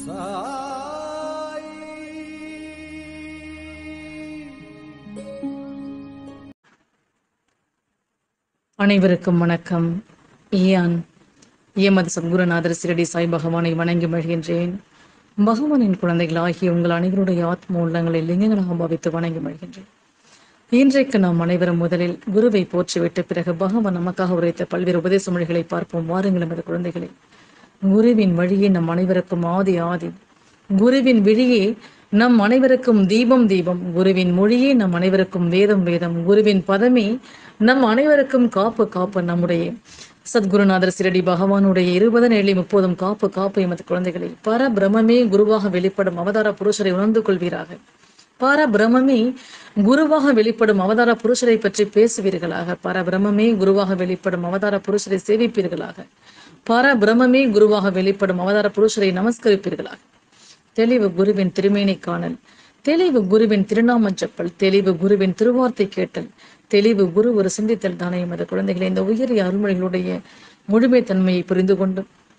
அனைவருக்கும் வணக்கம் ஈயான் எமது சத்குருநாதர் சிரடி சாய் பகவானை வணங்கி மகிழ்கின்றேன் பகவானின் குழந்தைகள் ஆகிய உங்கள் அனைவருடைய ஆத்ம உள்ளங்களை லிங்கங்களாக பாவித்து வணங்கி மகிழ்கின்றேன் இன்றைக்கு நாம் அனைவரும் முதலில் குருவை போற்றிவிட்டு பிறகு பகவான் நமக்காக உரைத்த பல்வேறு உபதேச மொழிகளை பார்ப்போம் வாருங்கள் எமது குழந்தைகளை குருவின் வழியே நம் அனைவருக்கும் ஆதி ஆதி குருவின் விழியே நம் அனைவருக்கும் தீபம் தீபம் குருவின் மொழியே நம் அனைவருக்கும் வேதம் வேதம் குருவின் பதமே நம் அனைவருக்கும் காப்பு காப்பு நம்முடைய சத்குருநாதர் சிரடி பகவானுடைய இருபது நேழி முப்பதும் காப்பு காப்பு எமது குழந்தைகளை பரபிரமே குருவாக வெளிப்படும் அவதார புருஷரை உணர்ந்து கொள்வீராக பரபிரமே குருவாக வெளிப்படும் அவதார புருஷரை பற்றி பேசுவீர்களாக பரபிரமே குருவாக வெளிப்படும் அவதார புருஷரை சேவிப்பீர்களாக பரபிரமே குருவாக வெளிப்படும் அவதார புருஷரை நமஸ்கரிப்பீர்களாக தெளிவு குருவின் திருமேனி காணல் தெளிவு குருவின் திருநாம ஜப்பல் தெளிவு குருவின் திருவார்த்தை கேட்டல் தெளிவு குரு ஒரு சிந்தித்தல் தானே எமது குழந்தைகளை இந்த உயரிய அருள்மொழிகளுடைய முழுமைத்தன்மையை புரிந்து கொண்டு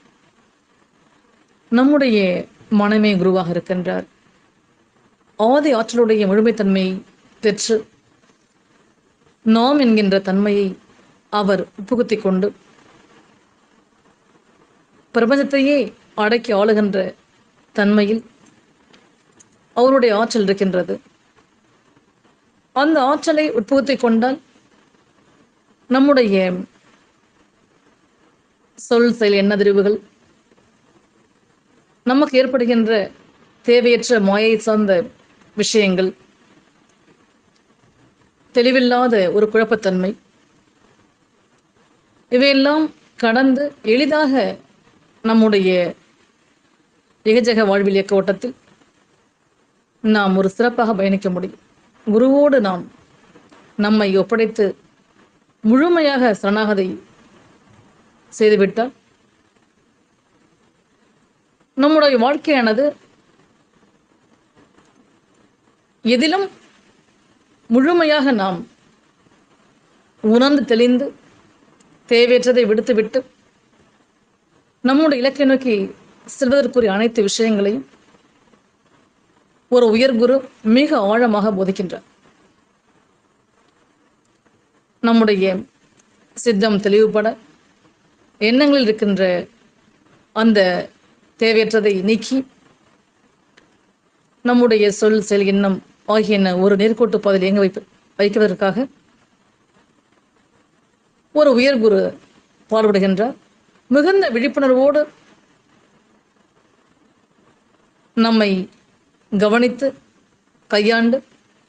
நம்முடைய மனமே குருவாக இருக்கின்றார் ஆதி ஆற்றலுடைய முழுமைத்தன்மையை பெற்று நாம் என்கின்ற தன்மையை அவர் புகுத்திக் கொண்டு பிரபஞ்சத்தையே அடக்கி ஆளுகின்ற தன்மையில் அவருடைய ஆற்றல் இருக்கின்றது அந்த ஆற்றலை உட்புகுத்திக் கொண்டால் நம்முடைய சொல் செயல் எண்ணதிரிவுகள் நமக்கு ஏற்படுகின்ற தேவையற்ற மாயை சார்ந்த விஷயங்கள் தெளிவில்லாத ஒரு குழப்பத்தன்மை இவையெல்லாம் கடந்து எளிதாக நம்முடைய இகஜக வாழ்வில் இயக்க ஓட்டத்தில் நாம் ஒரு சிறப்பாக பயணிக்க முடியும் குருவோடு நாம் நம்மை ஒப்படைத்து முழுமையாக சரணாகதை செய்துவிட்டால் நம்முடைய வாழ்க்கையானது எதிலும் முழுமையாக நாம் உணர்ந்து தெளிந்து தேவையற்றதை விடுத்துவிட்டு நம்முடைய இலக்கை நோக்கி செல்வதற்குரிய அனைத்து விஷயங்களையும் ஒரு உயர்குரு மிக ஆழமாக போதிக்கின்றார் நம்முடைய சித்தம் தெளிவுபட எண்ணங்களில் இருக்கின்ற அந்த தேவையற்றதை நீக்கி நம்முடைய சொல் செயல் எண்ணம் ஆகியன ஒரு நேர்கோட்டு பாதையில் இயங்க வைப்ப வைக்குவதற்காக ஒரு உயர்குரு பாடுபடுகின்றார் மிகுந்த விழிப்புணர்வோடு நம்மை கவனித்து கையாண்டு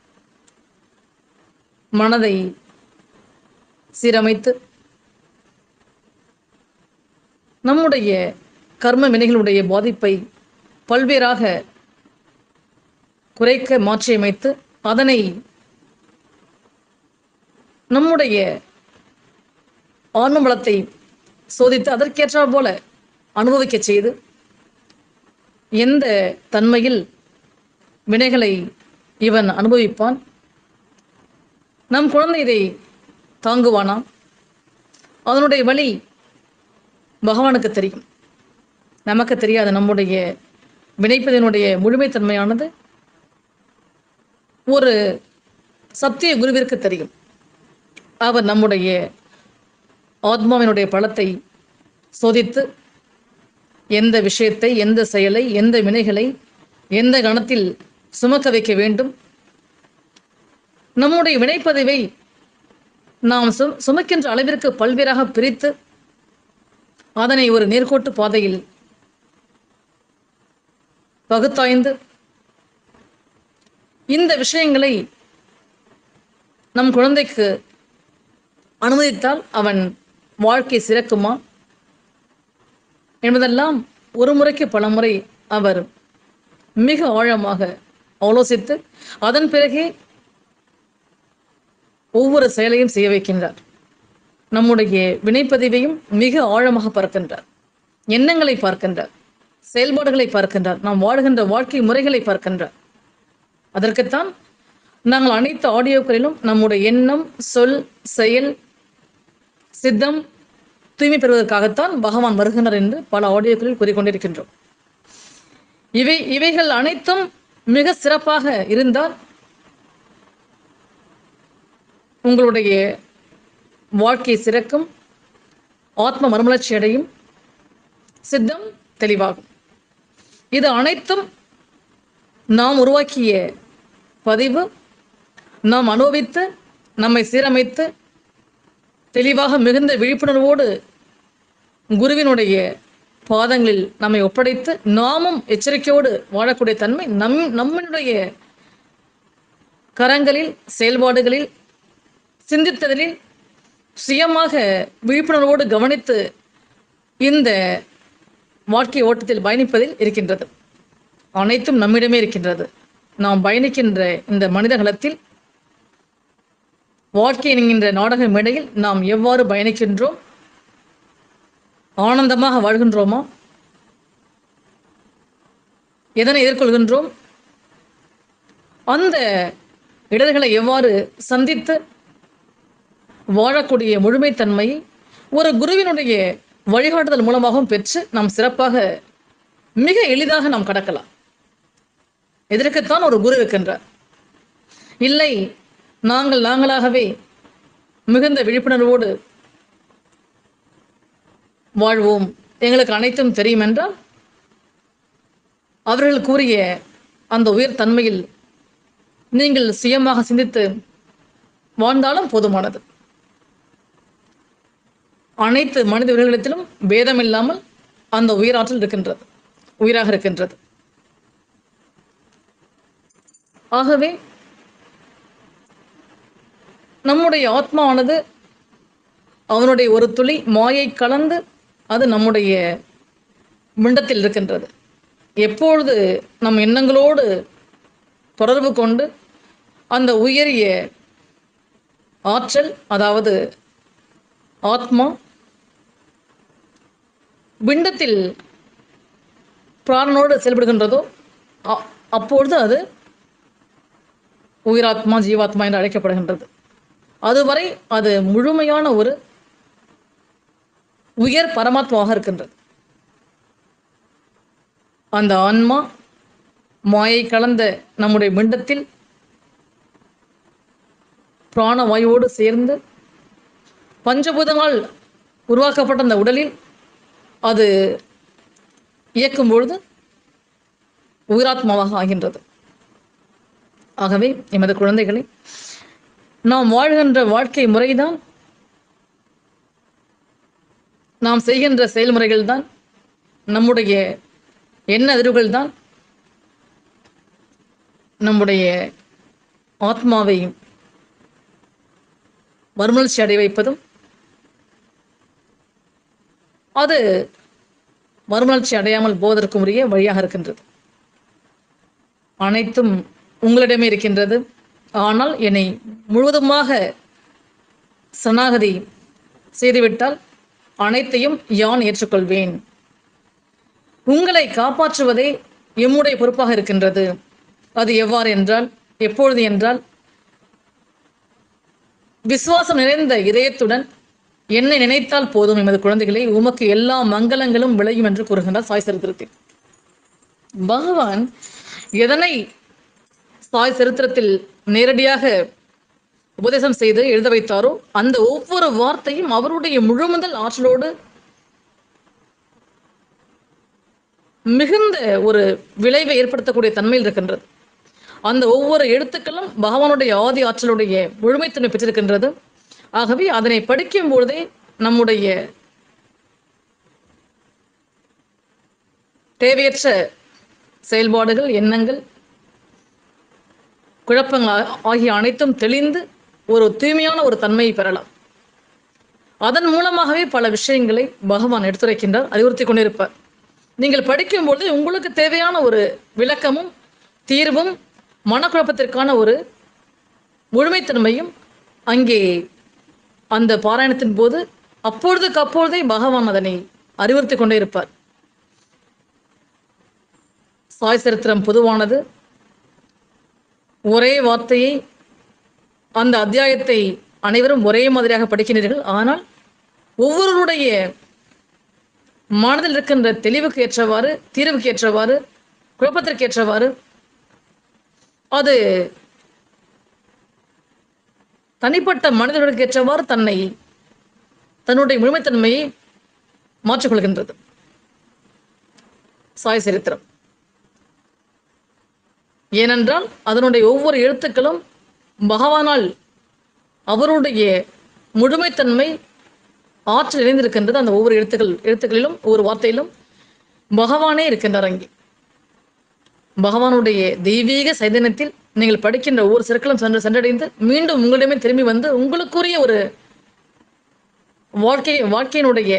மனதை சீரமைத்து நம்முடைய கர்ம வினைகளுடைய பாதிப்பை பல்வேறாக குறைக்க மாற்றியமைத்து அதனை நம்முடைய ஆன்ம பலத்தை சோதித்து அதற்கேற்றாற் போல அனுபவிக்க செய்து எந்த தன்மையில் வினைகளை இவன் அனுபவிப்பான் நம் குழந்தை இதை தாங்குவானாம் அதனுடைய வழி பகவானுக்கு தெரியும் நமக்கு தெரியாத நம்முடைய வினைப்பதனுடைய முழுமைத்தன்மையானது ஒரு சத்திய குருவிற்கு தெரியும் அவர் நம்முடைய ஆத்மாவினுடைய பலத்தை சோதித்து எந்த விஷயத்தை எந்த செயலை எந்த வினைகளை எந்த கணத்தில் சுமக்க வைக்க வேண்டும் நம்முடைய வினைப்பதிவை நாம் சு சுமக்கின்ற அளவிற்கு பல்வேறாக பிரித்து அதனை ஒரு நேர்கோட்டு பாதையில் பகுத்தாய்ந்து இந்த விஷயங்களை நம் குழந்தைக்கு அனுமதித்தால் அவன் வாழ்க்கை சிறக்குமா என்பதெல்லாம் ஒரு முறைக்கு பல முறை அவர் மிக ஆழமாக ஆலோசித்து அதன் பிறகே ஒவ்வொரு செயலையும் செய்ய வைக்கின்றார் நம்முடைய வினைப்பதிவையும் மிக ஆழமாக பார்க்கின்றார் எண்ணங்களை பார்க்கின்றார் செயல்பாடுகளை பார்க்கின்றார் நாம் வாழ்கின்ற வாழ்க்கை முறைகளை பார்க்கின்றார் அதற்குத்தான் நாங்கள் அனைத்து ஆடியோக்களிலும் நம்முடைய எண்ணம் சொல் செயல் சித்தம் தூய்மை பெறுவதற்காகத்தான் பகவான் வருகின்றார் என்று பல ஆடியோக்களில் கூறிக்கொண்டிருக்கின்றோம் இவை இவைகள் அனைத்தும் மிக சிறப்பாக இருந்தால் உங்களுடைய வாழ்க்கை சிறக்கும் ஆத்ம மறுமலர்ச்சி அடையும் சித்தம் தெளிவாகும் இது அனைத்தும் நாம் உருவாக்கிய பதிவு நாம் அனுபவித்து நம்மை சீரமைத்து தெளிவாக மிகுந்த விழிப்புணர்வோடு குருவினுடைய பாதங்களில் நம்மை ஒப்படைத்து நாமும் எச்சரிக்கையோடு வாழக்கூடிய தன்மை நம் நம்மளுடைய கரங்களில் செயல்பாடுகளில் சிந்தித்ததில் சுயமாக விழிப்புணர்வோடு கவனித்து இந்த வாழ்க்கை ஓட்டத்தில் பயணிப்பதில் இருக்கின்றது அனைத்தும் நம்மிடமே இருக்கின்றது நாம் பயணிக்கின்ற இந்த மனிதகலத்தில் வாழ்க்கை என்கின்ற நாடக மேடையில் நாம் எவ்வாறு பயணிக்கின்றோம் ஆனந்தமாக வாழ்கின்றோமா எதனை எதிர்கொள்கின்றோம் அந்த இடர்களை எவ்வாறு சந்தித்து வாழக்கூடிய முழுமைத்தன்மையை ஒரு குருவினுடைய வழிகாட்டுதல் மூலமாகவும் பெற்று நாம் சிறப்பாக மிக எளிதாக நாம் கடக்கலாம் இதற்குத்தான் ஒரு குரு இருக்கின்றார் இல்லை நாங்கள் நாங்களாகவே மிகுந்த விழிப்புணர்வோடு வாழ்வோம் எங்களுக்கு அனைத்தும் தெரியும் என்றால் அவர்கள் கூறிய அந்த உயர் தன்மையில் நீங்கள் சுயமாக சிந்தித்து வாழ்ந்தாலும் போதுமானது அனைத்து மனித உயிர்களிடத்திலும் பேதம் இல்லாமல் அந்த உயிராற்றல் இருக்கின்றது உயிராக இருக்கின்றது ஆகவே நம்முடைய ஆத்மாவானது அவனுடைய ஒரு துளி மாயை கலந்து அது நம்முடைய மிண்டத்தில் இருக்கின்றது எப்பொழுது நம் எண்ணங்களோடு தொடர்பு கொண்டு அந்த உயரிய ஆற்றல் அதாவது ஆத்மா பிண்டத்தில் பிராணனோடு செயல்படுகின்றதோ அ- அப்பொழுது அது உயிராத்மா ஜீவாத்மா என்று அழைக்கப்படுகின்றது அதுவரை அது முழுமையான ஒரு உயர் பரமாத்மாவாக இருக்கின்றது அந்த ஆன்மா மாயை கலந்த நம்முடைய பிண்டத்தில் பிராணவாயுவோடு சேர்ந்து பஞ்சபூதங்களால் உருவாக்கப்பட்ட அந்த உடலில் அது இயக்கும் பொழுது உயிராத்மாவாக ஆகின்றது ஆகவே எமது குழந்தைகளை நாம் வாழ்கின்ற வாழ்க்கை முறைதான் நாம் செய்கின்ற செயல்முறைகள் தான் நம்முடைய எண்ண அதிர்வுகள் தான் நம்முடைய ஆத்மாவை மறுமலர்ச்சி அடைய வைப்பதும் அது மறுமலர்ச்சி அடையாமல் போவதற்கும் உரிய வழியாக இருக்கின்றது அனைத்தும் உங்களிடமே இருக்கின்றது ஆனால் என்னை முழுவதுமாக சரணாகதி செய்துவிட்டால் அனைத்தையும் யான் ஏற்றுக்கொள்வேன் உங்களை காப்பாற்றுவதே எம்முடைய பொறுப்பாக இருக்கின்றது அது எவ்வாறு என்றால் எப்பொழுது என்றால் விசுவாசம் நிறைந்த இதயத்துடன் என்னை நினைத்தால் போதும் எமது குழந்தைகளை உமக்கு எல்லா மங்களங்களும் விளையும் என்று கூறுகின்றார் சாய் சரித்திரத்தில் பகவான் எதனை சாய் சரித்திரத்தில் நேரடியாக உபதேசம் செய்து எழுத வைத்தாரோ அந்த ஒவ்வொரு வார்த்தையும் அவருடைய முழுமுதல் ஆற்றலோடு மிகுந்த ஒரு விளைவை ஏற்படுத்தக்கூடிய தன்மையில் இருக்கின்றது அந்த ஒவ்வொரு எழுத்துக்களும் பகவானுடைய ஆதி ஆற்றலுடைய முழுமைத்தன்மை பெற்றிருக்கின்றது ஆகவே அதனை படிக்கும் பொழுதே நம்முடைய தேவையற்ற செயல்பாடுகள் எண்ணங்கள் குழப்பங்கள் ஆ- ஆகிய அனைத்தும் தெளிந்து ஒரு தூய்மையான ஒரு தன்மையை பெறலாம் அதன் மூலமாகவே பல விஷயங்களை பகவான் எடுத்துரைக்கின்றார் அறிவுறுத்தி கொண்டிருப்பார் நீங்கள் படிக்கும்போது உங்களுக்கு தேவையான ஒரு விளக்கமும் தீர்வும் மனக்குழப்பத்திற்கான ஒரு முழுமைத்தன்மையும் அங்கே அந்த பாராயணத்தின் போது அப்பொழுதுக்கு அப்பொழுதே பகவான் அதனை அறிவுறுத்தி கொண்டே இருப்பார் சாய் சரித்திரம் பொதுவானது ஒரே வார்த்தையை அந்த அத்தியாயத்தை அனைவரும் ஒரே மாதிரியாக படிக்கின்றீர்கள் ஆனால் ஒவ்வொருவருடைய மனதில் இருக்கின்ற தெளிவுக்கு ஏற்றவாறு தீர்வுக்கு ஏற்றவாறு குழப்பத்திற்கு ஏற்றவாறு அது தனிப்பட்ட மனிதர்களுக்கு ஏற்றவாறு தன்னை தன்னுடைய முழுமைத்தன்மையை மாற்றிக்கொள்கின்றது சாய் சரித்திரம் ஏனென்றால் அதனுடைய ஒவ்வொரு எழுத்துக்களும் பகவானால் அவருடைய முழுமைத்தன்மை ஆற்றல் இணைந்திருக்கின்றது அந்த ஒவ்வொரு எழுத்துக்கள் எழுத்துக்களிலும் ஒவ்வொரு வார்த்தையிலும் பகவானே இருக்கின்றார் அங்கே பகவானுடைய தெய்வீக சைதன்யத்தில் நீங்கள் படிக்கின்ற ஒவ்வொரு சிற்களும் சென்று சென்றடைந்து மீண்டும் உங்களிடமே திரும்பி வந்து உங்களுக்குரிய ஒரு வாழ்க்கை வாழ்க்கையினுடைய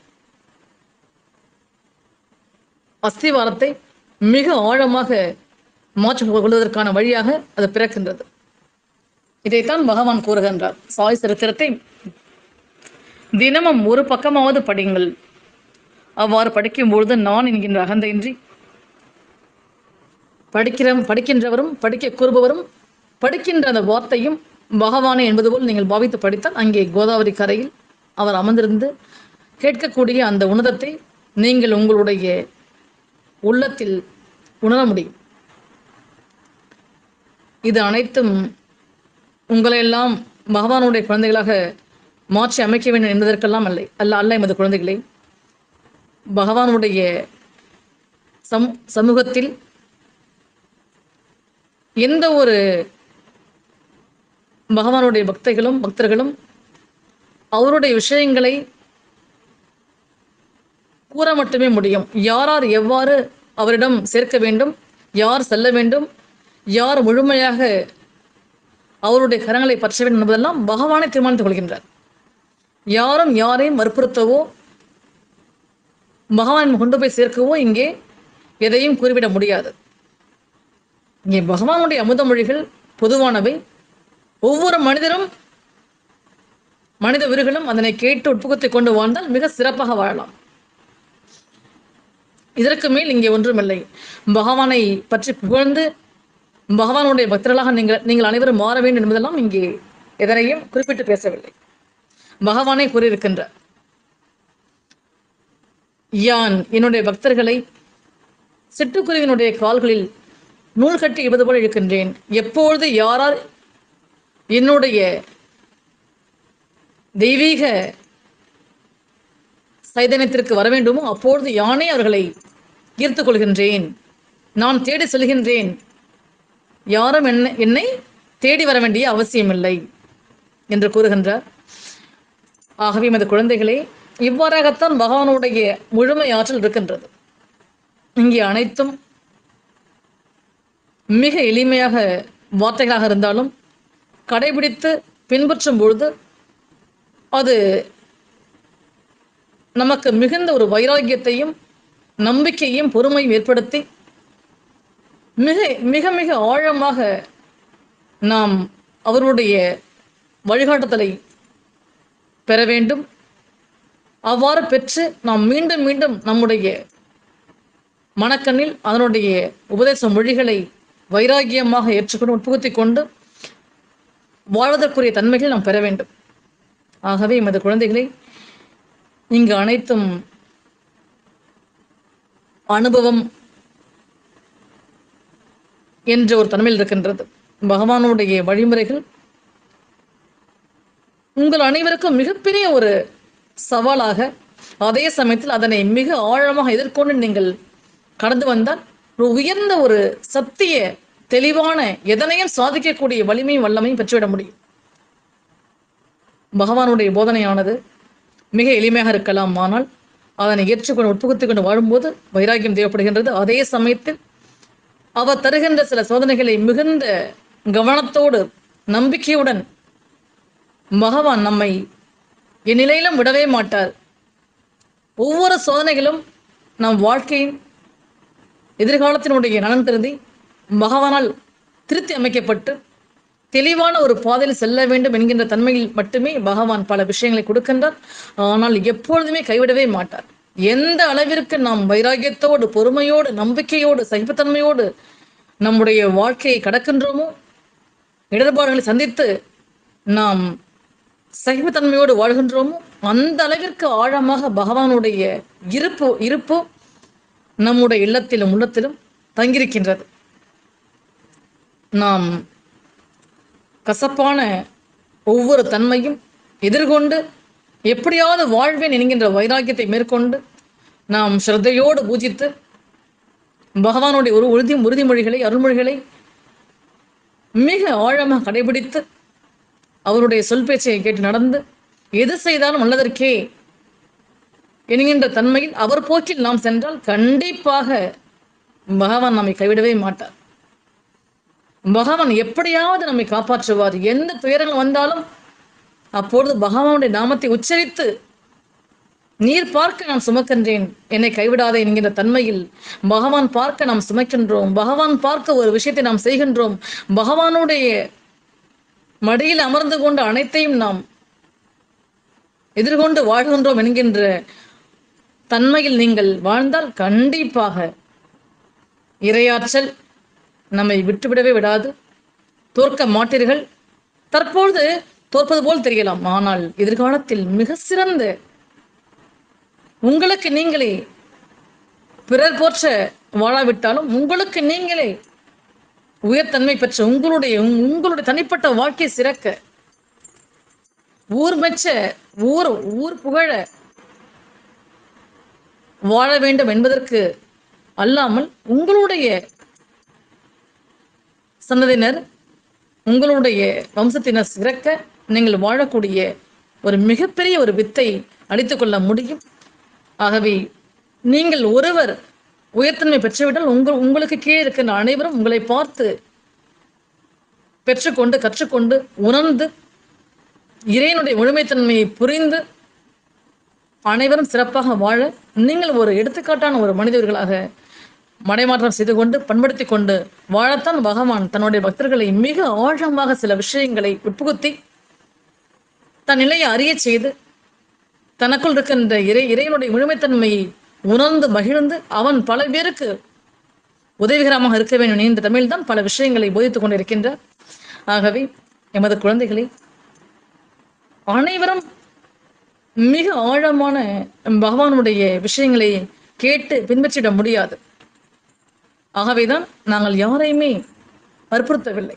அஸ்திவாரத்தை மிக ஆழமாக மாற்றிக் கொள்வதற்கான வழியாக அது பிறக்கின்றது இதைத்தான் பகவான் கூறுகின்றார் சாய் சரித்திரத்தை தினமும் ஒரு பக்கமாவது படியுங்கள் அவ்வாறு படிக்கும் பொழுது நான் என்கின்ற அகந்தையின்றி படிக்கிற படிக்கின்றவரும் படிக்க கூறுபவரும் படிக்கின்ற அந்த வார்த்தையும் பகவானே என்பது போல் நீங்கள் பாவித்து படித்தால் அங்கே கோதாவரி கரையில் அவர் அமர்ந்திருந்து கேட்கக்கூடிய அந்த உன்னதத்தை நீங்கள் உங்களுடைய உள்ளத்தில் உணர முடியும் இது அனைத்தும் உங்களையெல்லாம் பகவானுடைய குழந்தைகளாக மாற்றி அமைக்க வேண்டும் என்பதற்கெல்லாம் அல்ல அல்ல அல்ல எமது குழந்தைகளை பகவானுடைய சம் சமூகத்தில் எந்த ஒரு பகவானுடைய பக்தைகளும் பக்தர்களும் அவருடைய விஷயங்களை கூற மட்டுமே முடியும் யாரார் எவ்வாறு அவரிடம் சேர்க்க வேண்டும் யார் செல்ல வேண்டும் யார் முழுமையாக அவருடைய கரங்களை பற்ற வேண்டும் என்பதெல்லாம் பகவானை தீர்மானித்துக் கொள்கின்றார் யாரும் யாரையும் வற்புறுத்தவோ பகவான் கொண்டு போய் சேர்க்கவோ இங்கே எதையும் கூறிவிட முடியாது இங்கே பகவானுடைய அமுத மொழிகள் பொதுவானவை ஒவ்வொரு மனிதரும் மனித உயிர்களும் அதனை கேட்டு உட்புகுத்திக் கொண்டு வாழ்ந்தால் மிக சிறப்பாக வாழலாம் இதற்கு மேல் இங்கே ஒன்றுமில்லை பகவானை பற்றி புகழ்ந்து பகவானுடைய பக்தர்களாக நீங்கள் நீங்கள் அனைவரும் மாற வேண்டும் என்பதெல்லாம் இங்கே எதனையும் குறிப்பிட்டு பேசவில்லை பகவானே கூறியிருக்கின்றார் யான் என்னுடைய பக்தர்களை சிட்டுக்குருவினுடைய கால்களில் நூல் கட்டி இடுவது போல இருக்கின்றேன் எப்பொழுது யாரார் என்னுடைய தெய்வீக சைதன்யத்திற்கு வர வேண்டுமோ அப்பொழுது யானே அவர்களை ஈர்த்துக் கொள்கின்றேன் நான் தேடி செல்கின்றேன் யாரும் என்ன என்னை தேடி வர வேண்டிய அவசியமில்லை என்று கூறுகின்றார் ஆகவே எமது குழந்தைகளே இவ்வாறாகத்தான் பகவானுடைய முழுமை ஆற்றல் இருக்கின்றது இங்கே அனைத்தும் மிக எளிமையாக வார்த்தைகளாக இருந்தாலும் கடைபிடித்து பின்பற்றும் பொழுது அது நமக்கு மிகுந்த ஒரு வைராக்கியத்தையும் நம்பிக்கையும் பொறுமையும் ஏற்படுத்தி மிக மிக மிக ஆழமாக நாம் அவருடைய வழிகாட்டுதலை பெற வேண்டும் அவ்வாறு பெற்று நாம் மீண்டும் மீண்டும் நம்முடைய மனக்கண்ணில் அதனுடைய உபதேச மொழிகளை வைராகியமாக ஏற்றுக்கொண்டு உட்புகுத்திக் கொண்டு வாழ்வதற்குரிய தன்மைகளை நாம் பெற வேண்டும் ஆகவே எமது குழந்தைகளை இங்கு அனைத்தும் அனுபவம் என்ற ஒரு தன்மையில் இருக்கின்றது பகவானுடைய வழிமுறைகள் உங்கள் அனைவருக்கும் மிகப்பெரிய ஒரு சவாலாக அதே சமயத்தில் அதனை மிக ஆழமாக எதிர்கொண்டு நீங்கள் கடந்து வந்தால் ஒரு உயர்ந்த ஒரு சத்திய தெளிவான எதனையும் சாதிக்கக்கூடிய வலிமையும் வல்லமையும் பெற்றுவிட முடியும் பகவானுடைய போதனையானது மிக எளிமையாக இருக்கலாம் ஆனால் அதனை ஏற்றுக்கொண்டு உட்புகுத்திக் கொண்டு வாழும்போது வைராக்கியம் தேவைப்படுகின்றது அதே சமயத்தில் அவர் தருகின்ற சில சோதனைகளை மிகுந்த கவனத்தோடு நம்பிக்கையுடன் பகவான் நம்மை இந்நிலையிலும் விடவே மாட்டார் ஒவ்வொரு சோதனைகளும் நம் வாழ்க்கையின் எதிர்காலத்தினுடைய நலன் கருதி பகவானால் திருத்தி அமைக்கப்பட்டு தெளிவான ஒரு பாதையில் செல்ல வேண்டும் என்கின்ற தன்மையில் மட்டுமே பகவான் பல விஷயங்களை கொடுக்கின்றார் ஆனால் எப்பொழுதுமே கைவிடவே மாட்டார் எந்த அளவிற்கு நாம் வைராகியத்தோடு பொறுமையோடு நம்பிக்கையோடு சகிப்புத்தன்மையோடு நம்முடைய வாழ்க்கையை கடக்கின்றோமோ இடர்பாடுகளை சந்தித்து நாம் சகிப்புத்தன்மையோடு வாழ்கின்றோமோ அந்த அளவிற்கு ஆழமாக பகவானுடைய இருப்பு இருப்பு நம்முடைய இல்லத்திலும் உள்ளத்திலும் தங்கியிருக்கின்றது நாம் கசப்பான ஒவ்வொரு தன்மையும் எதிர்கொண்டு எப்படியாவது வாழ்வேன் என்கின்ற வைராக்கியத்தை மேற்கொண்டு நாம் ஸ்ரத்தையோடு பூஜித்து பகவானுடைய ஒரு உறுதி உறுதிமொழிகளை அருள்மொழிகளை மிக ஆழமாக கடைபிடித்து அவருடைய சொல் பேச்சை கேட்டு நடந்து எது செய்தாலும் நல்லதற்கே என்கின்ற தன்மையில் அவர் போக்கில் நாம் சென்றால் கண்டிப்பாக பகவான் நம்மை கைவிடவே மாட்டார் பகவான் எப்படியாவது நம்மை காப்பாற்றுவார் எந்த துயரங்கள் வந்தாலும் அப்பொழுது பகவானுடைய நாமத்தை உச்சரித்து நீர் பார்க்க நான் சுமக்கின்றேன் என்னை கைவிடாதே என்கின்ற தன்மையில் பகவான் பார்க்க நாம் சுமக்கின்றோம் பகவான் பார்க்க ஒரு விஷயத்தை நாம் செய்கின்றோம் பகவானுடைய மடியில் அமர்ந்து கொண்டு அனைத்தையும் நாம் எதிர்கொண்டு வாழ்கின்றோம் என்கின்ற தன்மையில் நீங்கள் வாழ்ந்தால் கண்டிப்பாக இரையாற்றல் நம்மை விட்டுவிடவே விடாது தோற்க மாட்டீர்கள் தற்பொழுது தோற்பது போல் தெரியலாம் ஆனால் எதிர்காலத்தில் மிக சிறந்த உங்களுக்கு நீங்களே பிறர் போற்ற வாழாவிட்டாலும் உங்களுக்கு நீங்களே உயர்தன்மை பெற்ற உங்களுடைய உங்- உங்களுடைய தனிப்பட்ட வாழ்க்கை சிறக்க ஊர் மெச்ச ஊர் ஊர் புகழ வாழ வேண்டும் என்பதற்கு அல்லாமல் உங்களுடைய சந்ததியினர் உங்களுடைய வம்சத்தினர் சிறக்க நீங்கள் வாழக்கூடிய ஒரு மிகப்பெரிய ஒரு வித்தை அளித்துக் கொள்ள முடியும் ஆகவே நீங்கள் ஒருவர் உயர்த்தன்மை பெற்றுவிட்டால் உங்கள் உங்களுக்கு கீழே இருக்கின்ற அனைவரும் உங்களை பார்த்து பெற்றுக்கொண்டு கற்றுக்கொண்டு உணர்ந்து இறைவனுடைய முழுமைத்தன்மையை புரிந்து அனைவரும் சிறப்பாக வாழ நீங்கள் ஒரு எடுத்துக்காட்டான ஒரு மனிதர்களாக மடைமாற்றம் செய்து கொண்டு பண்படுத்தி கொண்டு வாழத்தான் பகவான் தன்னுடைய பக்தர்களை மிக ஆழமாக சில விஷயங்களை உட்புகுத்தி தன் நிலையை அறியச் செய்து தனக்குள் இருக்கின்ற இறை இறைவனுடைய முழுமைத்தன்மையை உணர்ந்து மகிழ்ந்து அவன் பல பேருக்கு உதவிகரமாக இருக்க வேண்டும் என்ற தமிழ்தான் பல விஷயங்களை போதித்துக் கொண்டிருக்கின்றார் ஆகவே எமது குழந்தைகளை அனைவரும் மிக ஆழமான பகவானுடைய விஷயங்களை கேட்டு பின்பற்றிட முடியாது ஆகவேதான் நாங்கள் யாரையுமே வற்புறுத்தவில்லை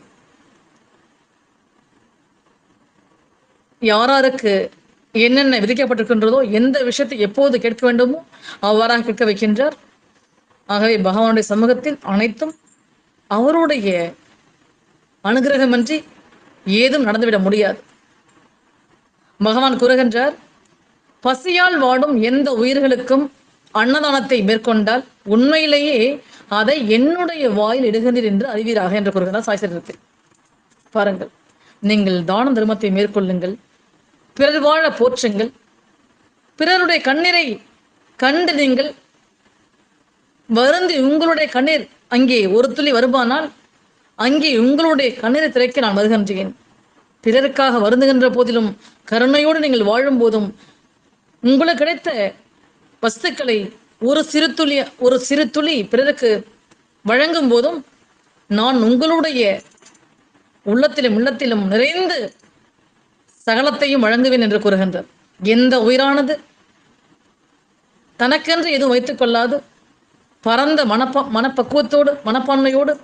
யாராருக்கு என்னென்ன விதிக்கப்பட்டிருக்கின்றதோ எந்த விஷயத்தை எப்போது கேட்க வேண்டுமோ அவ்வாறாக கேட்க வைக்கின்றார் ஆகவே பகவானுடைய சமூகத்தில் அனைத்தும் அவருடைய அனுகிரகமின்றி ஏதும் நடந்துவிட முடியாது பகவான் கூறுகின்றார் பசியால் வாடும் எந்த உயிர்களுக்கும் அன்னதானத்தை மேற்கொண்டால் உண்மையிலேயே அதை என்னுடைய வாயில் இடுகின்றீர் என்று அறிவீராக என்று கூறுகிறார் சாய்சரத்தில் பாருங்கள் நீங்கள் தான தர்மத்தை மேற்கொள்ளுங்கள் பிறர் வாழ போற்றுங்கள் பிறருடைய கண்ணீரை கண்டு நீங்கள் வருந்தி உங்களுடைய கண்ணீர் அங்கே ஒரு துளி வருமானால் அங்கே உங்களுடைய கண்ணீரை திரைக்க நான் வருகின்றேன் பிறருக்காக வருந்துகின்ற போதிலும் கருணையோடு நீங்கள் வாழும் போதும் உங்களுக்கு கிடைத்த வஸ்துக்களை ஒரு சிறு துளி ஒரு சிறு துளி பிறருக்கு வழங்கும் போதும் நான் உங்களுடைய உள்ளத்திலும் உள்ளத்திலும் நிறைந்து சகலத்தையும் வழங்குவேன் என்று கூறுகின்றார் எந்த உயிரானது தனக்கென்று எதுவும் வைத்துக் கொள்ளாது பரந்த மனப்ப மனப்பக்குவத்தோடு மனப்பான்மையோடு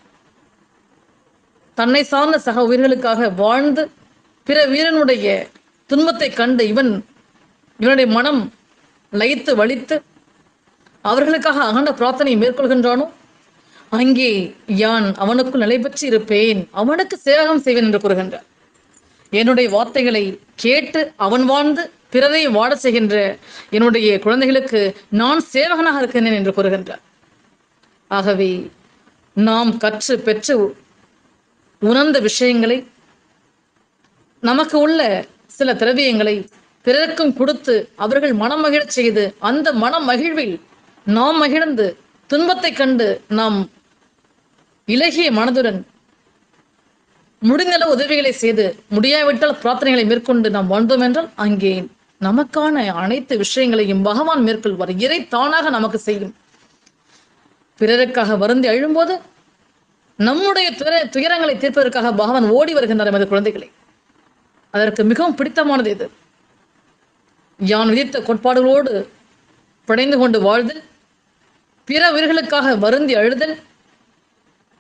தன்னை சார்ந்த சக உயிர்களுக்காக வாழ்ந்து பிற வீரனுடைய துன்பத்தை கண்டு இவன் இவனுடைய மனம் லயித்து வலித்து அவர்களுக்காக அகண்ட பிரார்த்தனை மேற்கொள்கின்றானோ அங்கே யான் அவனுக்குள் நிலை பெற்று இருப்பேன் அவனுக்கு சேவகம் செய்வேன் என்று கூறுகின்றார் என்னுடைய வார்த்தைகளை கேட்டு அவன் வாழ்ந்து பிறரை வாழச் செய்கின்ற என்னுடைய குழந்தைகளுக்கு நான் சேவகனாக இருக்கின்றேன் என்று கூறுகின்றார் ஆகவே நாம் கற்று பெற்று உணர்ந்த விஷயங்களை நமக்கு உள்ள சில திரவியங்களை பிறருக்கும் கொடுத்து அவர்கள் மனம் மகிழச் செய்து அந்த மனம் மகிழ்வில் நாம் மகிழ்ந்து துன்பத்தைக் கண்டு நாம் இலகிய மனதுடன் முடிந்தளவு உதவிகளை செய்து முடியாவிட்டால் பிரார்த்தனைகளை மேற்கொண்டு நாம் வாழ்ந்தோம் என்றால் அங்கே நமக்கான அனைத்து விஷயங்களையும் பகவான் மேற்கொள்வார் இறை தானாக நமக்கு செய்யும் பிறருக்காக வருந்தி அழும்போது நம்முடைய துயர துயரங்களை தீர்ப்பதற்காக பகவான் ஓடி வருகின்றார் எமது குழந்தைகளை அதற்கு மிகவும் பிடித்தமானது இது யான் விதித்த கோட்பாடுகளோடு பிணைந்து கொண்டு வாழ்தல் பிற உயிர்களுக்காக வருந்தி அழுதல்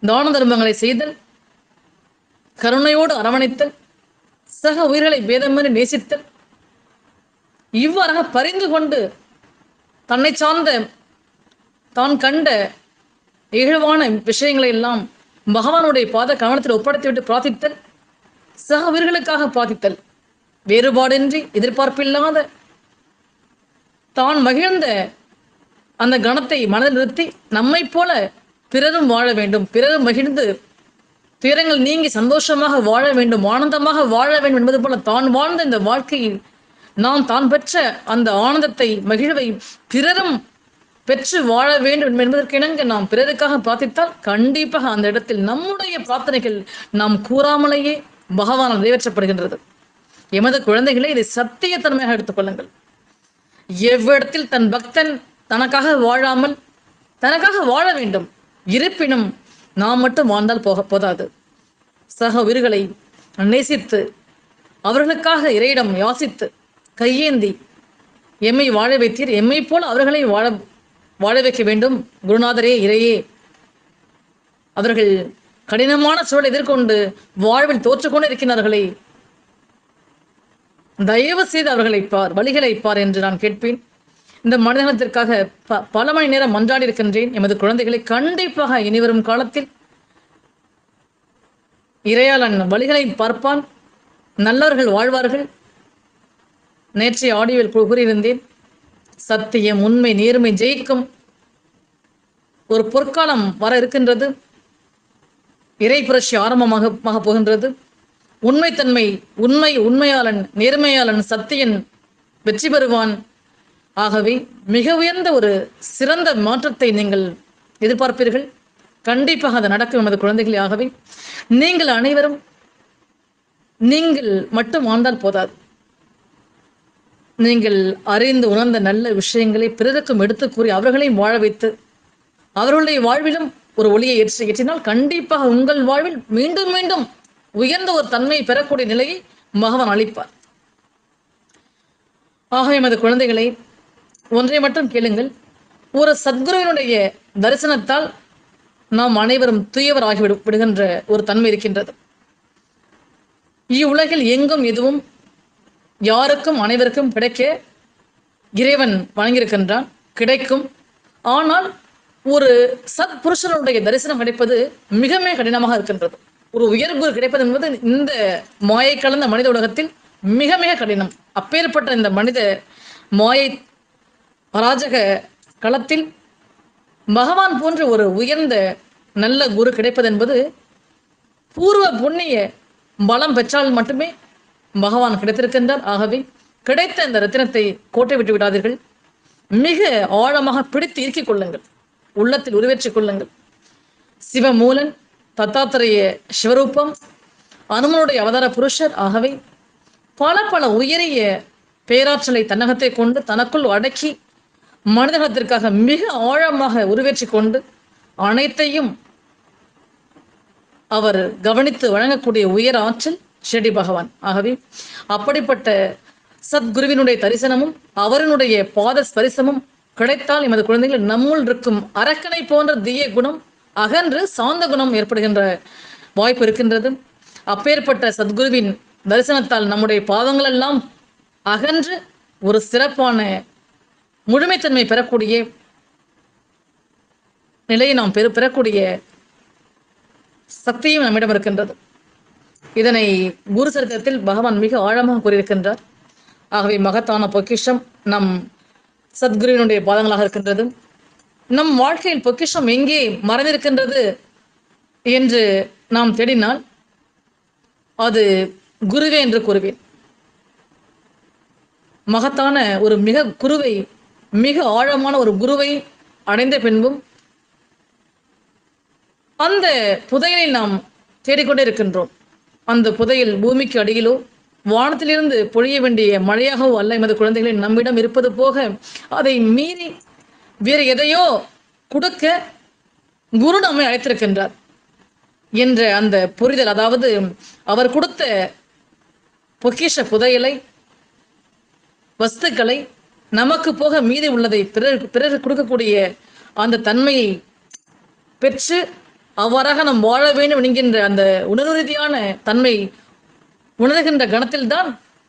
தான தர்மங்களை செய்தல் கருணையோடு அரவணைத்தல் சக உயிர்களை வேதமென்று நேசித்தல் இவ்வாறாக பரிந்து கொண்டு தன்னை சார்ந்த தான் கண்ட இகழ்வான விஷயங்களை எல்லாம் பகவானுடைய பாத கவனத்தில் ஒப்படைத்துவிட்டு பிரார்த்தித்தல் சக உயிர்களுக்காக பிரார்த்தித்தல் வேறுபாடின்றி எதிர்பார்ப்பில்லாத தான் மகிழ்ந்த அந்த கணத்தை மனதில் நிறுத்தி நம்மைப் போல பிறரும் வாழ வேண்டும் பிறரும் மகிழ்ந்து துயரங்கள் நீங்கி சந்தோஷமாக வாழ வேண்டும் ஆனந்தமாக வாழ வேண்டும் என்பது போல தான் வாழ்ந்த இந்த வாழ்க்கையில் நாம் தான் பெற்ற அந்த ஆனந்தத்தை மகிழ்வை பிறரும் பெற்று வாழ வேண்டும் என்பதற்கிணங்க நாம் பிறருக்காக பிரார்த்தித்தால் கண்டிப்பாக அந்த இடத்தில் நம்முடைய பிரார்த்தனைகள் நாம் கூறாமலேயே பகவானால் நிறைவேற்றப்படுகின்றது எமது குழந்தைகளை இதை சத்தியத்தன்மையாக எடுத்துக்கொள்ளுங்கள் எவ்விடத்தில் தன் பக்தன் தனக்காக வாழாமல் தனக்காக வாழ வேண்டும் இருப்பினும் நாம் மட்டும் வாழ்ந்தால் போக போதாது சக உயிர்களை நேசித்து அவர்களுக்காக இறையிடம் யாசித்து கையேந்தி எம்மை வாழ வைத்தீர் எம்மை போல அவர்களை வாழ வாழ வைக்க வேண்டும் குருநாதரே இறையே அவர்கள் கடினமான சூழலை எதிர்கொண்டு வாழ்வில் தோற்றுக்கொண்டு இருக்கிறார்களே தயவு செய்து அவர்களை பார் வழிகளை பார் என்று நான் கேட்பேன் இந்த மனிதனத்திற்காக ப பல மணி நேரம் மன்றாடி இருக்கின்றேன் எமது குழந்தைகளை கண்டிப்பாக இனிவரும் காலத்தில் இறையாளன் வழிகளை பார்ப்பான் நல்லவர்கள் வாழ்வார்கள் நேற்றைய ஆடியோவில் கூ- கூறியிருந்தேன் சத்தியம் உண்மை நேர்மை ஜெயிக்கும் ஒரு பொற்காலம் வர இருக்கின்றது இறை புரட்சி ஆரம்பமாக மாக போகின்றது உண்மைத்தன்மை உண்மை உண்மையாளன் நேர்மையாளன் சத்தியன் வெற்றி பெறுவான் ஆகவே மிக உயர்ந்த ஒரு சிறந்த மாற்றத்தை நீங்கள் எதிர்பார்ப்பீர்கள் கண்டிப்பாக அது நடக்கும் எமது குழந்தைகளே ஆகவே நீங்கள் அனைவரும் நீங்கள் மட்டும் வாழ்ந்தால் போதாது நீங்கள் அறிந்து உணர்ந்த நல்ல விஷயங்களை பிறருக்கும் எடுத்து கூறி அவர்களையும் வாழ வைத்து அவர்களுடைய வாழ்விலும் ஒரு ஒளியை ஏற்றி ஏற்றினால் கண்டிப்பாக உங்கள் வாழ்வில் மீண்டும் மீண்டும் உயர்ந்த ஒரு தன்மையை பெறக்கூடிய நிலையை பகவான் அளிப்பார் ஆக எமது குழந்தைகளை ஒன்றை மட்டும் கேளுங்கள் ஒரு சத்குருவினுடைய தரிசனத்தால் நாம் அனைவரும் தூயவர் ஆகிவிடு விடுகின்ற ஒரு தன்மை இருக்கின்றது இவ்வுலகில் எங்கும் எதுவும் யாருக்கும் அனைவருக்கும் கிடைக்க இறைவன் வழங்கியிருக்கின்றான் கிடைக்கும் ஆனால் ஒரு சத் புருஷனுடைய தரிசனம் கிடைப்பது மிக மிக கடினமாக இருக்கின்றது ஒரு உயர்வு கிடைப்பது என்பது இந்த மாயை கலந்த மனித உலகத்தில் மிக மிக கடினம் அப்பேற்பட்ட இந்த மனித மாயை அராஜக களத்தில் பகவான் போன்ற ஒரு உயர்ந்த நல்ல குரு கிடைப்பது என்பது பூர்வ புண்ணிய பலம் பெற்றால் மட்டுமே பகவான் கிடைத்திருக்கின்றார் ஆகவே கிடைத்த இந்த ரத்தினத்தை கோட்டை விட்டு விடாதீர்கள் மிக ஆழமாக பிடித்து இறுக்கிக் கொள்ளுங்கள் உள்ளத்தில் உருவேற்றிக் கொள்ளுங்கள் சிவமூலன் தத்தாத்திரேய சிவரூபம் அனுமனுடைய அவதார புருஷர் ஆகவே பல பல உயரிய பேராற்றலை தன்னகத்தை கொண்டு தனக்குள் அடக்கி மனிதகத்திற்காக மிக ஆழமாக உருவேற்றிக் கொண்டு அனைத்தையும் அவர் கவனித்து வழங்கக்கூடிய உயர் ஆற்றல் ஷெடி பகவான் ஆகவே அப்படிப்பட்ட சத்குருவினுடைய தரிசனமும் அவரினுடைய பாத ஸ்பரிசமும் கிடைத்தால் எமது குழந்தைகள் நம்முள் இருக்கும் அரக்கனை போன்ற தீய குணம் அகன்று சாந்த குணம் ஏற்படுகின்ற வாய்ப்பு இருக்கின்றது அப்பேற்பட்ட சத்குருவின் தரிசனத்தால் நம்முடைய பாவங்கள் எல்லாம் அகன்று ஒரு சிறப்பான முழுமைத்தன்மை பெறக்கூடிய நிலையை நாம் பெறு பெறக்கூடிய சக்தியும் நம்மிடம் இருக்கின்றது இதனை குரு சரித்திரத்தில் பகவான் மிக ஆழமாக கூறியிருக்கின்றார் ஆகவே மகத்தான பொக்கிஷம் நம் சத்குருவினுடைய பாதங்களாக இருக்கின்றது நம் வாழ்க்கையில் பொக்கிஷம் எங்கே மறைந்திருக்கின்றது என்று நாம் தேடினால் அது குருவே என்று கூறுவேன் மகத்தான ஒரு மிக குருவை மிக ஆழமான ஒரு குருவை அடைந்த பின்பும் அந்த புதையலை நாம் தேடிக்கொண்டே இருக்கின்றோம் அந்த புதையல் பூமிக்கு அடியிலோ வானத்திலிருந்து பொழிய வேண்டிய மழையாகவோ அல்ல எமது குழந்தைகளின் நம்மிடம் இருப்பது போக அதை மீறி வேறு எதையோ கொடுக்க குரு நம்மை அழைத்திருக்கின்றார் என்ற அந்த புரிதல் அதாவது அவர் கொடுத்த பொக்கிஷ புதையலை வஸ்துக்களை நமக்கு போக மீதி உள்ளதை பிறர் பிறர் கொடுக்கக்கூடிய அந்த தன்மையை பெற்று அவ்வாறாக நாம் வாழ வேண்டும் என்கின்ற அந்த உணர்வு ரீதியான தன்மை உணர்கின்ற கணத்தில்தான்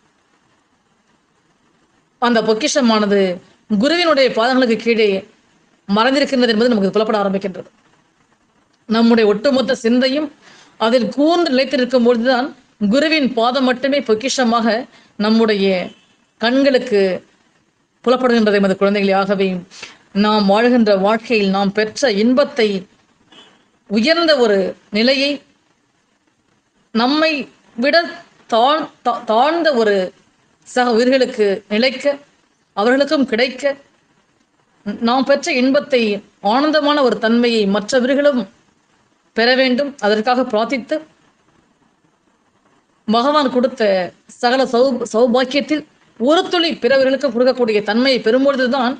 அந்த பொக்கிஷமானது குருவினுடைய பாதங்களுக்கு கீழே மறைந்திருக்கின்றது என்பது நமக்கு புலப்பட ஆரம்பிக்கின்றது நம்முடைய ஒட்டுமொத்த சிந்தையும் அதில் கூர்ந்து நிலைத்திருக்கும் பொழுதுதான் குருவின் பாதம் மட்டுமே பொக்கிஷமாக நம்முடைய கண்களுக்கு புலப்படுகின்றது எமது குழந்தைகளே ஆகவே நாம் வாழ்கின்ற வாழ்க்கையில் நாம் பெற்ற இன்பத்தை உயர்ந்த ஒரு நிலையை நம்மை விட தாழ் தா- தாழ்ந்த ஒரு சக உயிர்களுக்கு நிலைக்க அவர்களுக்கும் கிடைக்க நாம் பெற்ற இன்பத்தை ஆனந்தமான ஒரு தன்மையை மற்றவர்களும் பெற வேண்டும் அதற்காக பிரார்த்தித்து பகவான் கொடுத்த சகல சௌ சௌபாக்கியத்தில் ஒரு துளி பிறவர்களுக்கு கொடுக்கக்கூடிய தன்மையை பெறும்பொழுதுதான்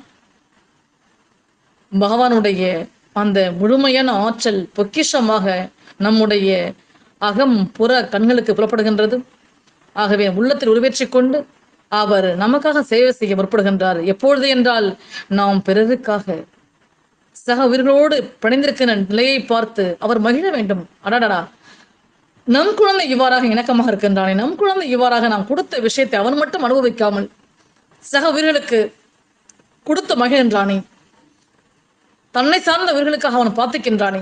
பகவானுடைய அந்த முழுமையான ஆற்றல் பொக்கிஷமாக நம்முடைய அகம் புற கண்களுக்கு புலப்படுகின்றது ஆகவே உள்ளத்தில் உருவேற்றிக் கொண்டு அவர் நமக்காக சேவை செய்ய முற்படுகின்றார் எப்பொழுது என்றால் நாம் பிறருக்காக சக உயிர்களோடு பிணைந்திருக்கிற நிலையை பார்த்து அவர் மகிழ வேண்டும் அடடடா நம் குழந்தை இவ்வாறாக இணக்கமாக இருக்கின்றானே நம் குழந்தை இவ்வாறாக நாம் கொடுத்த விஷயத்தை அவன் மட்டும் அனுபவிக்காமல் சக உயிர்களுக்கு கொடுத்து மகிழ்கின்றானே தன்னை சார்ந்த உயிர்களுக்காக அவன் பார்த்துக்கின்றானே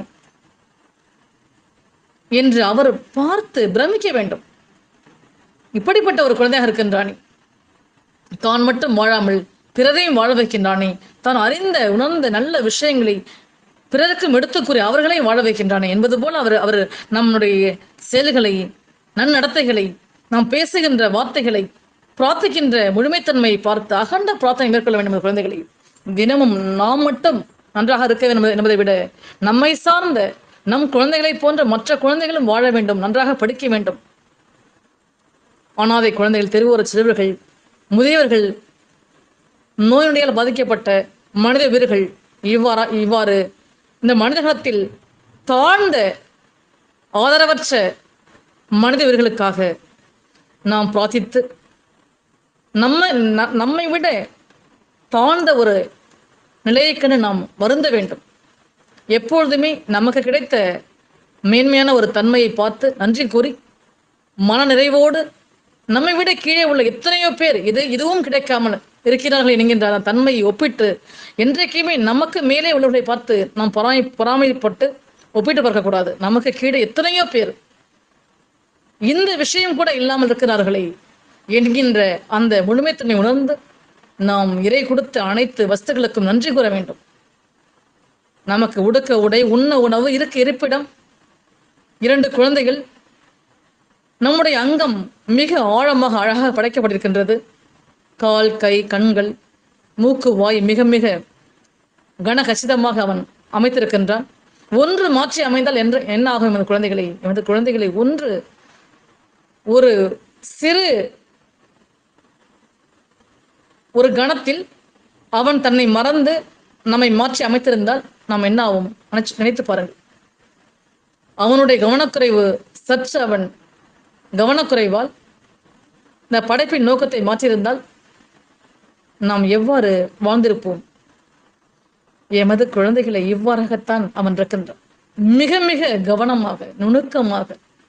என்று அவர் பார்த்து பிரமிக்க வேண்டும் இப்படிப்பட்ட ஒரு குழந்தையாக இருக்கின்றானே தான் மட்டும் வாழாமல் பிறரையும் வாழ வைக்கின்றானே தான் அறிந்த உணர்ந்த நல்ல விஷயங்களை பிறருக்கும் எடுத்துக் கூறி அவர்களையும் வாழ வைக்கின்றானே என்பது போல அவர் அவர் நம்முடைய செயல்களை நன்னடத்தைகளை நாம் பேசுகின்ற வார்த்தைகளை பிரார்த்திக்கின்ற முழுமைத்தன்மையை பார்த்து அகண்ட பிரார்த்தனை மேற்கொள்ள வேண்டும் என்ற குழந்தைகளை தினமும் நாம் மட்டும் நன்றாக இருக்க வேண்டும் என்பதை- என்பதை விட நம்மை சார்ந்த நம் குழந்தைகளைப் போன்ற மற்ற குழந்தைகளும் வாழ வேண்டும் நன்றாக படிக்க வேண்டும் அனாதை குழந்தைகள் தெருவோர சிறுவர்கள் முதியவர்கள் நோய் நொடியால் பாதிக்கப்பட்ட மனித வீரர்கள் இவ்வாறா இவ்வாறு இந்த மனிதகுலத்தில் தாழ்ந்த ஆதரவற்ற மனித வீரர்களுக்காக நாம் பிரார்த்தித்து நம்ம ந- நம்மை விட தாழ்ந்த ஒரு நிலையை கண்டு நாம் வருந்த வேண்டும் எப்பொழுதுமே நமக்கு கிடைத்த மேன்மையான ஒரு தன்மையை பார்த்து நன்றி கூறி மன நிறைவோடு நம்மை விட கீழே உள்ள எத்தனையோ பேர் இது இதுவும் கிடைக்காமல் இருக்கிறார்கள் என்கின்ற அந்த தன்மையை ஒப்பிட்டு என்றைக்குமே நமக்கு மேலே உள்ளவர்களை பார்த்து நாம் பொறாமை பொறாமைப்பட்டு ஒப்பிட்டு பார்க்கக்கூடாது நமக்கு கீழே எத்தனையோ பேர் இந்த விஷயம் கூட இல்லாமல் இருக்கிறார்களே என்கின்ற அந்த முழுமைத்தன்மை உணர்ந்து நாம் இறை கொடுத்த அனைத்து வஸ்துகளுக்கும் நன்றி கூற வேண்டும் நமக்கு உடுக்க உடை உண்ண உணவு இருக்க இருப்பிடம் இரண்டு குழந்தைகள் நம்முடைய அங்கம் மிக ஆழமாக அழகாக படைக்கப்பட்டிருக்கின்றது கால் கை கண்கள் மூக்கு வாய் மிக மிக கன கச்சிதமாக அவன் அமைத்திருக்கின்றான் ஒன்று மாற்றி அமைந்தால் என்று என்ன ஆகும் எமது குழந்தைகளை எமது குழந்தைகளை ஒன்று ஒரு சிறு ஒரு கணத்தில் அவன் தன்னை மறந்து நம்மை மாற்றி அமைத்திருந்தால் நாம் என்ன ஆகும் நினைச்சு நினைத்து பாருங்கள் அவனுடைய கவனக்குறைவு சற்று அவன் கவனக்குறைவால் இந்த படைப்பின் நோக்கத்தை மாற்றியிருந்தால் நாம் எவ்வாறு வாழ்ந்திருப்போம் எமது குழந்தைகளை இவ்வாறாகத்தான் அவன் இருக்கின்றான் மிக மிக கவனமாக நுணுக்கமாக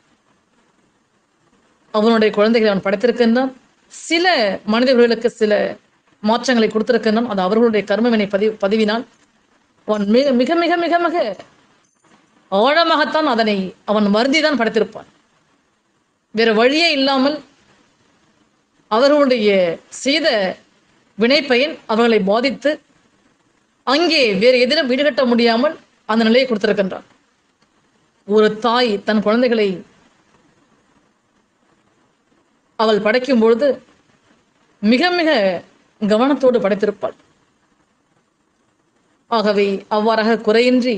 அவனுடைய குழந்தைகளை அவன் படைத்திருக்கின்றான் சில மனிதர்களுக்கு சில மாற்றங்களை கொடுத்திருக்கின்றான் அது அவர்களுடைய கர்மவினை பதிவு பதிவினால் அவன் மிக மிக மிக மிக மிக ஆழமாகத்தான் அதனை அவன் வருந்திதான் படைத்திருப்பான் வேறு வழியே இல்லாமல் அவர்களுடைய செய்த வினைப்பயன் அவர்களை பாதித்து அங்கே வேறு எதிலும் ஈடுகட்ட முடியாமல் அந்த நிலையை கொடுத்திருக்கின்றான் ஒரு தாய் தன் குழந்தைகளை அவள் படைக்கும் பொழுது மிக மிக கவனத்தோடு படைத்திருப்பாள் ஆகவே அவ்வாறாக குறையின்றி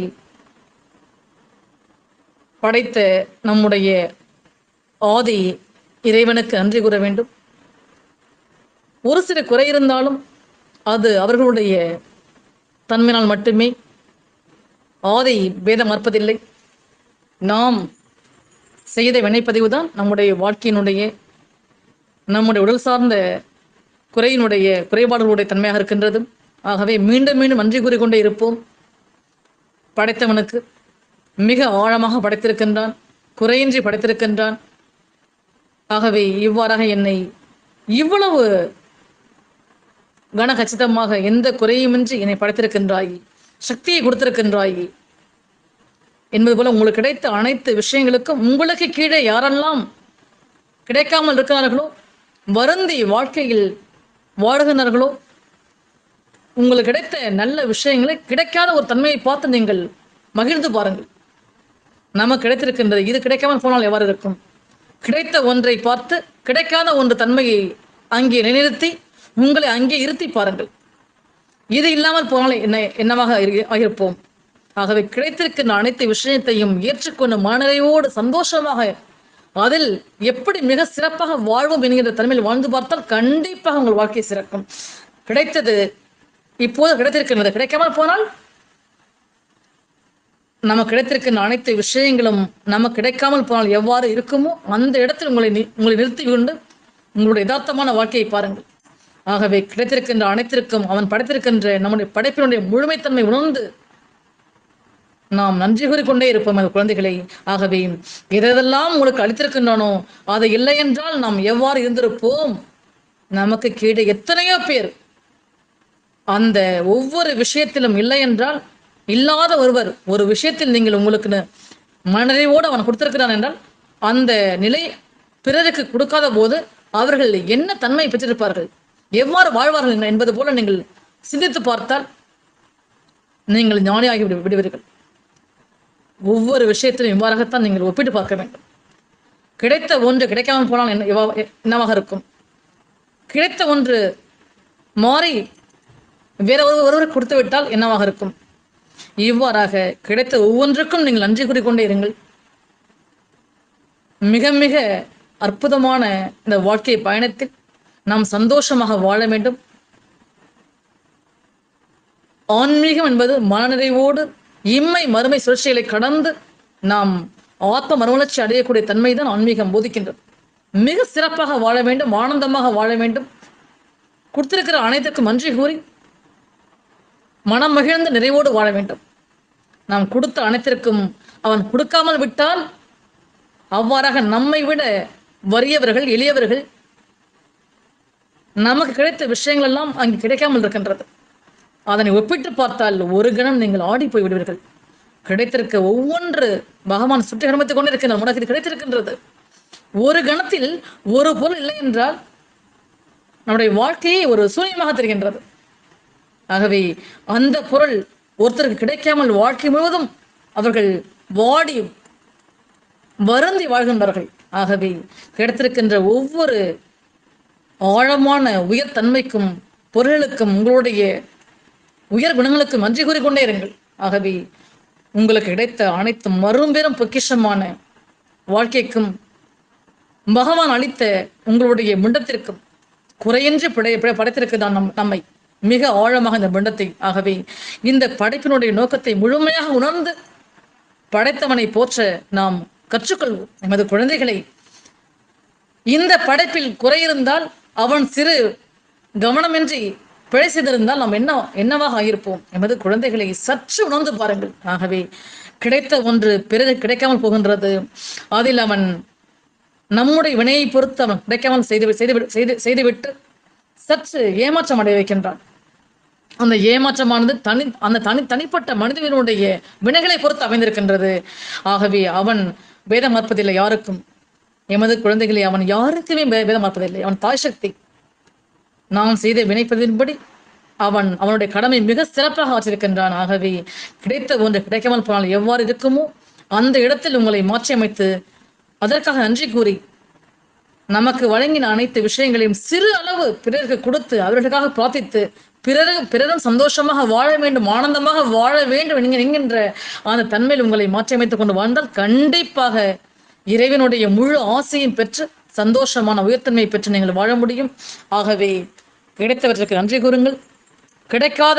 படைத்த நம்முடைய ஆதி இறைவனுக்கு நன்றி கூற வேண்டும் ஒரு சில குறை இருந்தாலும் அது அவர்களுடைய தன்மையினால் மட்டுமே ஆதை பேதம் மறுப்பதில்லை நாம் செய்த வினைப்பதிவு தான் நம்முடைய வாழ்க்கையினுடைய நம்முடைய உடல் சார்ந்த குறையினுடைய குறைபாடுகளுடைய தன்மையாக இருக்கின்றது ஆகவே மீண்டும் மீண்டும் நன்றி கூறிக்கொண்டே இருப்போம் படைத்தவனுக்கு மிக ஆழமாக படைத்திருக்கின்றான் குறையின்றி படைத்திருக்கின்றான் ஆகவே இவ்வாறாக என்னை இவ்வளவு கனகச்சிதமாக எந்த குறையுமின்றி என்னை படைத்திருக்கின்றாய் சக்தியை கொடுத்திருக்கின்றாய் என்பது போல உங்களுக்கு கிடைத்த அனைத்து விஷயங்களுக்கும் உங்களுக்கு கீழே யாரெல்லாம் கிடைக்காமல் இருக்கிறார்களோ வருந்தி வாழ்க்கையில் வாழுகின்றார்களோ உங்களுக்கு கிடைத்த நல்ல விஷயங்களை கிடைக்காத ஒரு தன்மையை பார்த்து நீங்கள் மகிழ்ந்து பாருங்கள் நமக்கு கிடைத்திருக்கின்றது இது கிடைக்காமல் போனால் எவ்வாறு இருக்கும் கிடைத்த ஒன்றை பார்த்து கிடைக்காத ஒன்று தன்மையை அங்கே நிலைநிறுத்தி உங்களை அங்கே இருத்தி பாருங்கள் இது இல்லாமல் போனால் என்ன என்னவாக இரு- ஆகியிருப்போம் ஆகவே கிடைத்திருக்கின்ற அனைத்து விஷயத்தையும் ஏற்றுக்கொண்டு மனநிறைவோடு சந்தோஷமாக அதில் எப்படி மிக சிறப்பாக வாழ்வோம் என்கின்ற தன்மையில் வாழ்ந்து பார்த்தால் கண்டிப்பாக உங்கள் வாழ்க்கை சிறக்கும் கிடைத்தது இப்போது கிடைத்திருக்கின்றது கிடைக்காமல் போனால் நமக்கு கிடைத்திருக்கின்ற அனைத்து விஷயங்களும் நமக்கு கிடைக்காமல் போனால் எவ்வாறு இருக்குமோ அந்த இடத்தில் உங்களை நி- உங்களை நிறுத்தி கொண்டு உங்களுடைய யதார்த்தமான வாழ்க்கையை பாருங்கள் ஆகவே கிடைத்திருக்கின்ற அனைத்திற்கும் அவன் படைத்திருக்கின்ற நம்முடைய படைப்பினுடைய முழுமைத்தன்மை உணர்ந்து நாம் நன்றி கூறிக்கொண்டே இருப்போம் அந்த குழந்தைகளை ஆகவே எதெல்லாம் உங்களுக்கு அளித்திருக்கின்றானோ அது இல்லை என்றால் நாம் எவ்வாறு இருந்திருப்போம் நமக்கு கீழே எத்தனையோ பேர் அந்த ஒவ்வொரு விஷயத்திலும் இல்லை என்றால் இல்லாத ஒருவர் ஒரு விஷயத்தில் நீங்கள் உங்களுக்கு மனதைவோடு அவன் கொடுத்திருக்கிறான் என்றால் அந்த நிலை பிறருக்கு கொடுக்காத போது அவர்கள் என்ன தன்மை பெற்றிருப்பார்கள் எவ்வாறு வாழ்வார்கள் என்பது போல நீங்கள் சிந்தித்து பார்த்தால் நீங்கள் ஞானியாகி விடு- விடுவீர்கள் ஒவ்வொரு விஷயத்திலும் இவ்வாறாகத்தான் நீங்கள் ஒப்பிட்டு பார்க்க வேண்டும் கிடைத்த ஒன்று கிடைக்காமல் போனால் என்ன எவ்வா- என்னவாக இருக்கும் கிடைத்த ஒன்று மாறி வேற ஒரு- ஒருவர் கொடுத்து விட்டால் என்னவாக இருக்கும் இவ்வாறாக கிடைத்த ஒவ்வொன்றுக்கும் நீங்கள் நன்றி கூறிக்கொண்டே இருங்கள் மிக மிக அற்புதமான இந்த வாழ்க்கை பயணத்தில் நாம் சந்தோஷமாக வாழ வேண்டும் ஆன்மீகம் என்பது மனநிறைவோடு இம்மை மறுமை சுழற்சிகளை கடந்து நாம் ஆத்ம மறுமலர்ச்சி அடையக்கூடிய தன்மை தான் ஆன்மீகம் போதிக்கின்றது மிக சிறப்பாக வாழ வேண்டும் ஆனந்தமாக வாழ வேண்டும் கொடுத்திருக்கிற அனைத்துக்கும் நன்றி கூறி மனம் மகிழ்ந்து நிறைவோடு வாழ வேண்டும் நாம் கொடுத்த அனைத்திற்கும் அவன் கொடுக்காமல் விட்டால் அவ்வாறாக நம்மை விட வறியவர்கள் எளியவர்கள் நமக்கு கிடைத்த விஷயங்கள் எல்லாம் அங்கு கிடைக்காமல் இருக்கின்றது அதனை ஒப்பிட்டு பார்த்தால் ஒரு கணம் நீங்கள் ஆடி போய் விடுவீர்கள் கிடைத்திருக்க ஒவ்வொன்று பகவான் சுற்றி கணமித்துக் கொண்டிருக்கின்ற உனக்கு இது கிடைத்திருக்கின்றது ஒரு கணத்தில் ஒரு பொருள் இல்லை என்றால் நம்முடைய வாழ்க்கையே ஒரு சூன்யமாக தெரிகின்றது ஆகவே அந்த பொருள் ஒருத்தருக்கு கிடைக்காமல் வாழ்க்கை முழுவதும் அவர்கள் வாடி வருந்தி வாழ்கின்றார்கள் ஆகவே கிடைத்திருக்கின்ற ஒவ்வொரு ஆழமான உயர் தன்மைக்கும் பொருளுக்கும் உங்களுடைய உயர் குணங்களுக்கும் நன்றி கூறிக்கொண்டே இருங்கள் ஆகவே உங்களுக்கு கிடைத்த அனைத்து மறுபெரும் பொக்கிஷமான வாழ்க்கைக்கும் பகவான் அளித்த உங்களுடைய முண்டத்திற்கும் குறையின்றி படை படை- படைத்திருக்கிறான் நம் நம்மை மிக ஆழமாக இந்த முண்டத்தை ஆகவே இந்த படைப்பினுடைய நோக்கத்தை முழுமையாக உணர்ந்து படைத்தவனை போற்ற நாம் கற்றுக்கொள்வோம் எமது குழந்தைகளை இந்த படைப்பில் குறை இருந்தால் அவன் சிறு கவனமின்றி பிழை செய்திருந்தால் நாம் என்ன என்னவாக ஆகியிருப்போம் எமது குழந்தைகளை சற்று உணர்ந்து பாருங்கள் ஆகவே கிடைத்த ஒன்று பிறகு கிடைக்காமல் போகின்றது அதில் அவன் நம்முடைய வினையை பொறுத்து அவன் கிடைக்காமல் செய்து செய்து செய்து செய்துவிட்டு சற்று ஏமாற்றம் அடைய வைக்கின்றான் அந்த ஏமாற்றமானது தனி அந்த தனி தனிப்பட்ட மனிதனுடைய வினைகளை பொறுத்து அமைந்திருக்கின்றது ஆகவே அவன் வேதம் மறுப்பதில்லை யாருக்கும் எமது குழந்தைகளை அவன் யாருக்குமே வே- வேதம் மறுப்பதில்லை அவன் தாய் சக்தி நாம் செய்த வினைப்பதின்படி அவன் அவனுடைய கடமை மிக சிறப்பாக ஆற்றிருக்கின்றான் ஆகவே கிடைத்த ஒன்று கிடைக்காமல் போனால் எவ்வாறு இருக்குமோ அந்த இடத்தில் உங்களை மாற்றியமைத்து அதற்காக நன்றி கூறி நமக்கு வழங்கின அனைத்து விஷயங்களையும் சிறு அளவு பிறருக்கு கொடுத்து அவர்களுக்காக பிரார்த்தித்து பிறரும் பிறரும் சந்தோஷமாக வாழ வேண்டும் ஆனந்தமாக வாழ வேண்டும் என்கிற- என்கின்ற அந்த தன்மையில் உங்களை மாற்றியமைத்துக் கொண்டு வாழ்ந்தால் கண்டிப்பாக இறைவனுடைய முழு ஆசையும் பெற்று சந்தோஷமான உயர்த்தன்மை பெற்று நீங்கள் வாழ முடியும் ஆகவே கிடைத்தவற்றுக்கு நன்றி கூறுங்கள் கிடைக்காத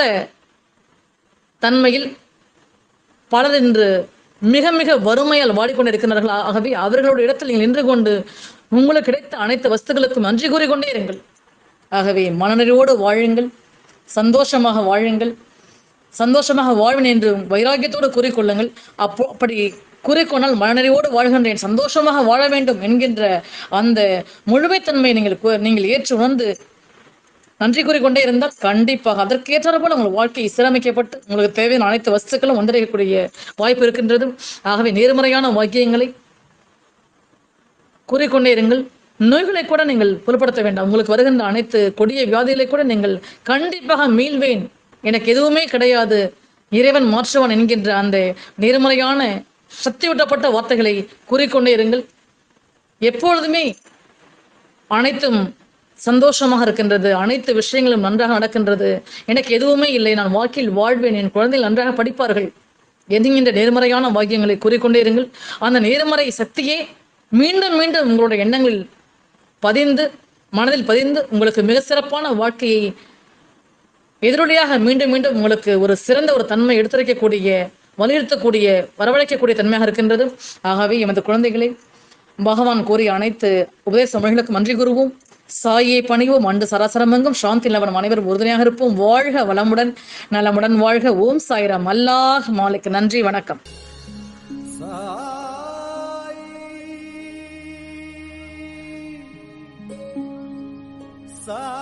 தன்மையில் பலர் இன்று மிக மிக வறுமையால் வாடிக்கொண்டிருக்கிறார்கள் ஆகவே அவர்களுடைய இடத்தில் நீங்கள் நின்று கொண்டு உங்களுக்கு கிடைத்த அனைத்து வஸ்துகளுக்கும் நன்றி கூறிக்கொண்டே இருங்கள் ஆகவே மனநிறைவோடு வாழுங்கள் சந்தோஷமாக வாழுங்கள் சந்தோஷமாக வாழ்வேன் என்று வைராக்கியத்தோடு கூறிக்கொள்ளுங்கள் அப்போ அப்படி கூறிக்கொண்டால் மனநிறைவோடு வாழ்கின்றேன் சந்தோஷமாக வாழ வேண்டும் என்கின்ற அந்த முழுமைத்தன்மையை நீங்கள் கூ- நீங்கள் ஏற்று உணர்ந்து நன்றி கூறிக்கொண்டே இருந்தால் கண்டிப்பாக அதற்கேற்றாறு போல உங்கள் வாழ்க்கை சீரமைக்கப்பட்டு உங்களுக்கு தேவையான அனைத்து வஸ்துக்களும் வந்தடையக்கூடிய வாய்ப்பு இருக்கின்றது ஆகவே நேர்மறையான வாக்கியங்களை கூறிக்கொண்டே இருங்கள் நோய்களை கூட நீங்கள் பொருட்படுத்த வேண்டாம் உங்களுக்கு வருகின்ற அனைத்து கொடிய வியாதிகளை கூட நீங்கள் கண்டிப்பாக மீள்வேன் எனக்கு எதுவுமே கிடையாது இறைவன் மாற்றுவான் என்கின்ற அந்த நேர்மறையான சக்தியூட்டப்பட்ட வார்த்தைகளை கூறிக்கொண்டே இருங்கள் எப்பொழுதுமே அனைத்தும் சந்தோஷமாக இருக்கின்றது அனைத்து விஷயங்களும் நன்றாக நடக்கின்றது எனக்கு எதுவுமே இல்லை நான் வாழ்க்கையில் வாழ்வேன் என் குழந்தைகள் நன்றாக படிப்பார்கள் என்கின்ற நேர்மறையான வாக்கியங்களை கூறிக்கொண்டே இருங்கள் அந்த நேர்மறை சக்தியே மீண்டும் மீண்டும் உங்களுடைய எண்ணங்களில் பதிந்து மனதில் பதிந்து உங்களுக்கு மிக சிறப்பான வாழ்க்கையை எதிரொலியாக மீண்டும் மீண்டும் உங்களுக்கு ஒரு சிறந்த ஒரு தன்மை எடுத்துரைக்கக்கூடிய வலியுறுத்தக்கூடிய வரவழைக்கக்கூடிய தன்மையாக இருக்கின்றது ஆகவே எமது குழந்தைகளை பகவான் கூறிய அனைத்து உபதேச மொழிகளுக்கு நன்றி கூறுவோம் சாயை பணிவோம் அண்டு சராசரமெங்கும் சாந்தி நிலவரம் அனைவரும் உறுதுணையாக இருப்போம் வாழ்க வளமுடன் நலமுடன் வாழ்க ஓம் சாய்ராம் அல்லாஹ் மாலிக் நன்றி வணக்கம் சாய்